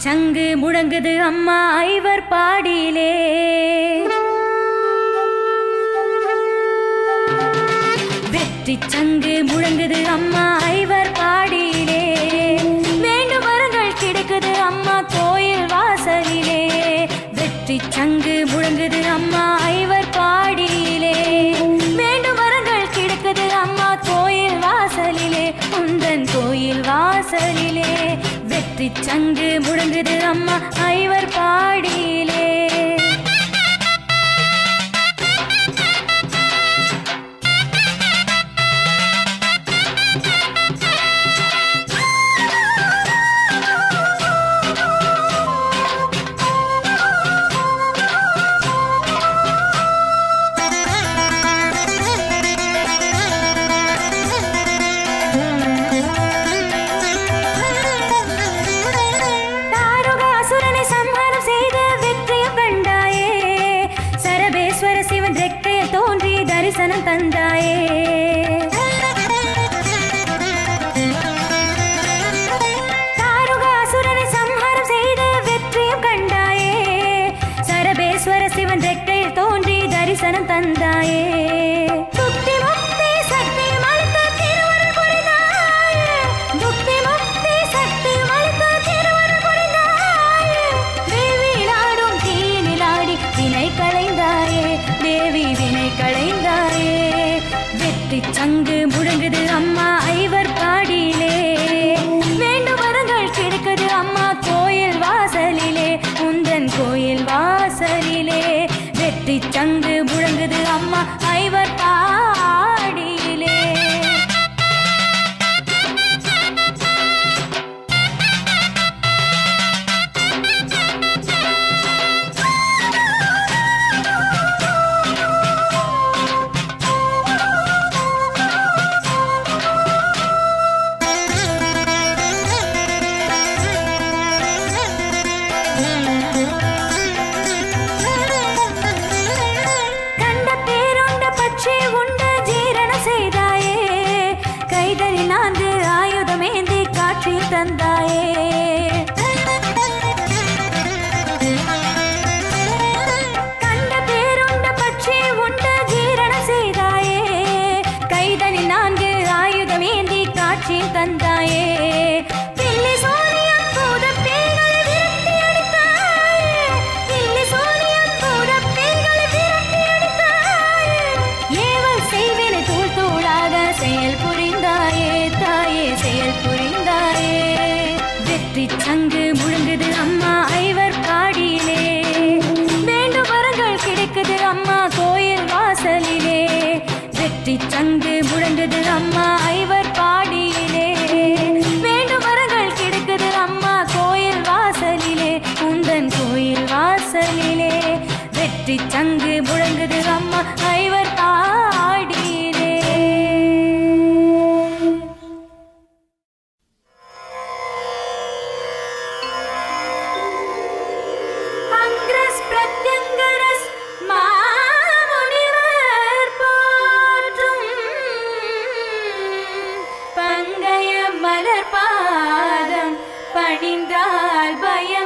சங்கு முழங்குது அம்மா ஐவர் பாடியிலே வெற்றி சங்கு முழங்குது அம்மா ஐவர் பாடியிலே வேண்டும் வரங்கள் கிடைக்குது அம்மா கோயில் வாசலிலே வெற்றி சங்கு முழங்குது அம்மா ஐவர் பாடியிலே வேண்டும் வரங்கள் கிடைக்குது அம்மா கோயில் வாசலிலே உந்தன் கோயில் வாசலிலே வெற்றி சங்கு முழங்குது அம்மா ஐவர் பாடியிலே தாருக அசுரனை சம்ஹாரம் செய்து வெற்றியும் கண்டாயே சரபேஸ்வர சிவன் ரெக்கையில் தோன்றி தரிசனம் தந்தாயே தாருக அசுரனை சம்ஹாரம் செய்து வெற்றியும் கண்டாயே சரபேஸ்வர சிவன் ரெக்கையில் தோன்றி தரிசனம் தந்தாயே முக்தி முக்தி சக்தி அளித்த திருவருள் புரிந்தாயே முக்தி முக்தி சக்தி அளித்த திருவருள் புரிந்தாயே தேவி நாடும் தீனிலாடி வினை களைந்தாயே தேவி வினை களைந்தாயே வெற்றி சங்கு முழங்குது அம்மா ஐவர் பாடியிலே வேண்டும் வரங்கள் கிடைக்குது அம்மா கோயில் வாசலிலே உந்தன் கோயில் வாசலிலே வெற்றி சங்கு முழங்குது அம்மா ஐவர் பாடியிலே கண்ட பேருண்ட பட்சி உண்ட ஜீரண செய்தாயே கைதறி நான்கு ஆயுதமேந்தி காட்சி தந்தாயே கண்ட பேருண்ட பட்சி உண்ட ஜீரண செய்தாயே கைதனி நான்கு ஆயுதமேந்தி காட்சி தந்தாயே பில்லி சோனியம் பூத பேய்களை விரட்டி அடித்தாயே பில்லி சோனியம் பூத பேய்களை விரட்டி அடித்தாயே ஏவல் செய்வினை தூள் தூளாக செயல் புரிந்தாயே தாயே செயல் புரிந்தாயே வெற்றி சங்கு முழங்குது அம்மா ஐவர் பாடியிலே வேண்டும் வரங்கள் கிடைக்குது அம்மா கோயில் வாசலிலே வெற்றி சங்கு முழங்குது அம்மா ஐவர் பாடியிலே வேண்டும் வரங்கள் கிடைக்குது அம்மா கோயில் வாசலிலே உந்தன் கோயில் வாசலிலே வெற்றி சங்கு முழங்குது அம்மா ஐவர் பாடியிலே அங்கிரஸ் பிரத்யங்கரஸ் மாமுனிவர் போற்றும் பங்கய மலர் பாதம் பணிந்தால் பய